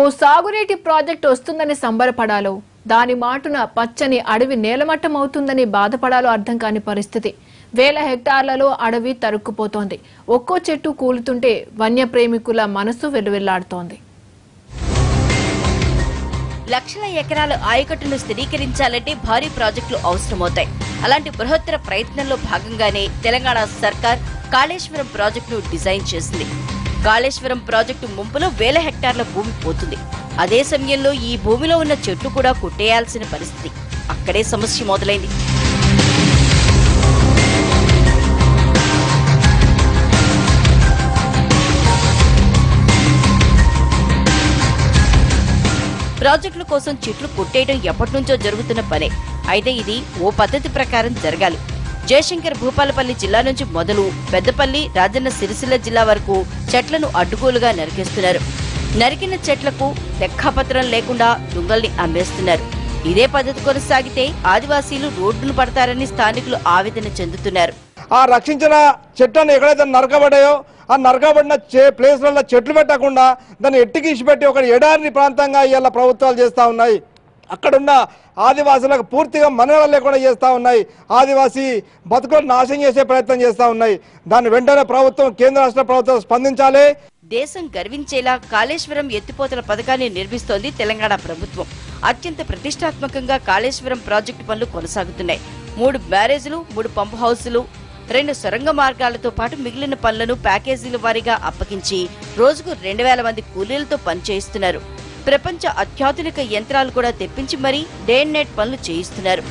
ఓ సాగునీటి ప్రాజెక్టు వస్తుందని సంబరపడాలో దాని మాటున పచ్చని అడవి నేలమట్టం అవుతుందని బాధపడాలో అర్థం కాని పరిస్థితి వేల హెక్టార్లలో అడవి తరుక్కుపోతోంది ఒక్కో చెట్టు కూలుతుంటే వన్యప్రేమికుల మనసు వెలువెల్లాడుతోంది లక్షల ఎకరాల ఆయకట్టును స్థిరీకరించాలంటే భారీ ప్రాజెక్టులు అవసరమవుతాయి అలాంటి బృహత్తర ప్రయత్నంలో భాగంగానే తెలంగాణ సర్కార్ కాళేశ్వరం ప్రాజెక్టును డిజైన్ చేసింది కాళేశ్వరం ప్రాజెక్టు ముంపులో వేల హెక్టార్ల భూమి పోతుంది అదే సమయంలో ఈ భూమిలో ఉన్న చెట్లు కూడా కొట్టేయాల్సిన పరిస్థితి అక్కడే సమస్య మొదలైంది ప్రాజెక్టుల కోసం చెట్లు కొట్టేయడం ఎప్పటి నుంచో జరుగుతున్న పనే అయితే ఇది ఓ పద్ధతి ప్రకారం జరగాలి జయశంకర్ భూపాలపల్లి జిల్లా నుంచి మొదలు పెద్దపల్లి రాజన్న సిరిసిల్ల జిల్లా వరకు చెట్లను అడ్డుగోలుగా నరికేస్తున్నారు నరికిన చెట్లకు లెక్కాపత్రం లేకుండా దుంగల్ని అమ్మేస్తున్నారు ఇదే పద్ధతి కొనసాగితే ఆదివాసీలు రోడ్డును పడతారని స్థానికులు ఆవేదన చెందుతున్నారు ఆ రక్షించిన చెట్లను ఎక్కడైతే నరకబడ్డాయో ఆ నరకబడిన చే ప్లేస్లలో చెట్లు పెట్టకుండా దాన్ని ఎట్టికి పెట్టి ఒక ఎడారిని ప్రాంతంగా ఇవాళ ప్రభుత్వాలు చేస్తూ ఉన్నాయి అక్కడున్న ఆదివాసులకు పూర్తిగా మనగడ లేకుండా చేస్తూ ఉన్నాయి ఆదివాసీ బతుకులను నాశనం చేసే ప్రయత్నం చేస్తూ ఉన్నాయి దాన్ని వెంటనే ప్రభుత్వం కేంద్ర రాష్ట్ర ప్రభుత్వం స్పందించాలి దేశం గర్వించేలా కాళేశ్వరం ఎత్తిపోతల పథకాన్ని నిర్మిస్తోంది తెలంగాణ ప్రభుత్వం అత్యంత ప్రతిష్టాత్మకంగా కాళేశ్వరం ప్రాజెక్టు పనులు కొనసాగుతున్నాయి మూడు బ్యారేజీలు మూడు పంప్ హౌసులు రెండు సొరంగ మార్గాలతో పాటు మిగిలిన పనులను ప్యాకేజీల వారీగా అప్పగించి రోజుకు రెండు వేల మంది కూలీలతో పనిచేయిస్తున్నారు ప్రపంచ అత్యాధునిక యంత్రాలు కూడా తెప్పించి మరీ డే అండ్ నైట్ పనులు చేయిస్తున్నారు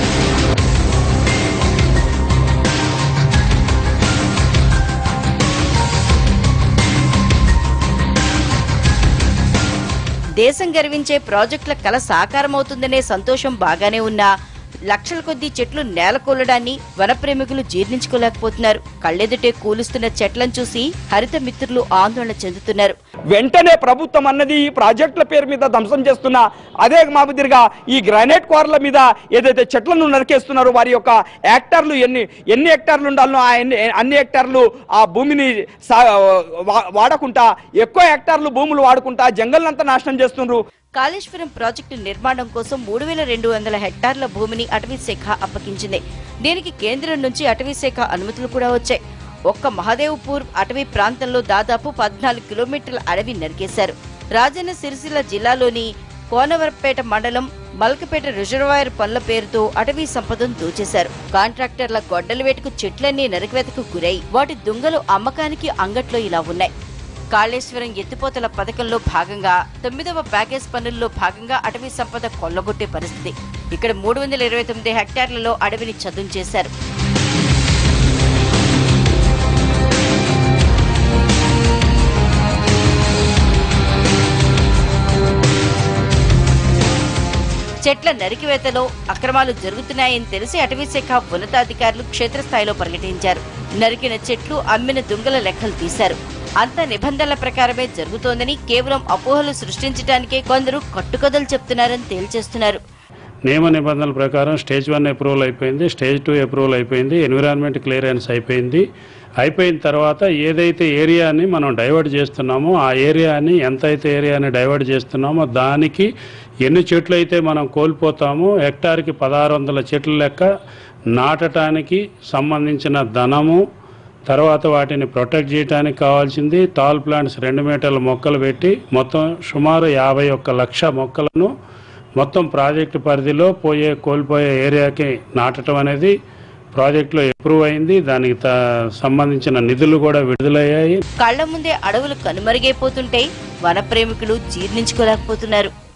దేశం గర్వించే ప్రాజెక్టుల కల సాకారమవుతుందనే సంతోషం బాగానే ఉన్నా లక్షల కొద్దీ చెట్లు నేలకూలడాన్ని వనప్రేమికులు జీర్ణించుకోలేకపోతున్నారు కళ్ళెదుటే కూలుస్తున్న చెట్లను చూసి హరిత మిత్రులు ఆందోళన చెందుతున్నారు వెంటనే ప్రభుత్వం అన్నది ఈ ప్రాజెక్టుల పేరు మీద ధ్వంసం చేస్తున్న అదే మాదిరిగా ఈ గ్రానైట్ కోర్ల మీద ఏదైతే చెట్లను నరికేస్తున్నారో వారి యొక్క హెక్టార్లు ఎన్ని ఎన్ని హెక్టార్లు ఉండాలనో ఆ ఎన్ని అన్ని హెక్టార్లు ఆ భూమిని సా- వా- వాడకుండా ఎక్కువ హెక్టార్లు భూములు వాడుకుంటా జంగల్నంతా నాశనం చేస్తున్నారు కాళేశ్వరం ప్రాజెక్టు నిర్మాణం కోసం మూడు వేల రెండు వందల హెక్టార్ల భూమిని అటవీ శాఖ అప్పగించింది దీనికి కేంద్రం నుంచి అటవీ శాఖ అనుమతులు కూడా వచ్చాయి ఒక్క మహదేవ్పూర్ అటవీ ప్రాంతంలో దాదాపు పద్నాలుగు కిలోమీటర్ల అడవి నరికేశారు రాజన్న సిరిసిల్ల జిల్లాలోని కోనవరపేట మండలం మల్కపేట రిజర్వాయర్ పనుల పేరుతో అటవీ సంపదను దోచేశారు కాంట్రాక్టర్ల గొడ్డల వేటుకు చెట్లన్నీ నరికివేతకు గురై వాటి దుంగలు అమ్మకానికి అంగట్లో ఇలా ఉన్నాయి కాళేశ్వరం ఎత్తిపోతల పథకంలో భాగంగా తొమ్మిదవ ప్యాకేజ్ పనుల్లో భాగంగా అటవీ సంపద కొల్లగొట్టే పరిస్థితి ఇక్కడ మూడు వందల ఇరవై తొమ్మిది హెక్టార్లలో అడవిని చదును చేశారు చెట్ల నరికివేతలో అక్రమాలు జరుగుతున్నాయని తెలిసి అటవీ శాఖ ఉన్నతాధికారులు క్షేత్రస్థాయిలో పర్యటించారు నరికిన చెట్లు అమ్మిన దుంగల లెక్కలు తీశారు అంత నిబంధనల ప్రకారమే జరుగుతోందని కేవలం అపోహలు సృష్టించడానికే కొందరు కట్టుకథలు చెప్తున్నారని తేల్చేస్తున్నారు నియమ నిబంధనల ప్రకారం స్టేజ్ వన్ అప్రూవల్ అయిపోయింది స్టేజ్ టూ అప్రూవల్ అయిపోయింది ఎన్విరాన్మెంట్ క్లియరెన్స్ అయిపోయింది అయిపోయిన తర్వాత ఏదైతే ఏరియాని మనం డైవర్ట్ చేస్తున్నామో ఆ ఏరియాని ఎంత అయితే ఏరియాని డైవర్ట్ చేస్తున్నామో దానికి ఎన్ని చెట్లు అయితే మనం కోల్పోతామో హెక్టార్కి పదహారు వందల చెట్ల లెక్క నాటడానికి సంబంధించిన ధనము తర్వాత వాటిని ప్రొటెక్ట్ చేయడానికి కావాల్సింది టాల్ ప్లాంట్స్ రెండు మీటర్ల మొక్కలు పెట్టి మొత్తం సుమారు యాభై ఒక్క లక్ష మొక్కలను మొత్తం ప్రాజెక్టు పరిధిలో పోయే కోల్పోయే ఏరియాకి నాటడం అనేది ప్రాజెక్టులో అప్రూవ్ అయింది దానికి త- సంబంధించిన నిధులు కూడా విడుదలయ్యాయి కళ్ల ముందే అడవులు కనుమరుగైపోతుంటే వనప్రేమికులు జీర్ణించుకోలేకపోతున్నారు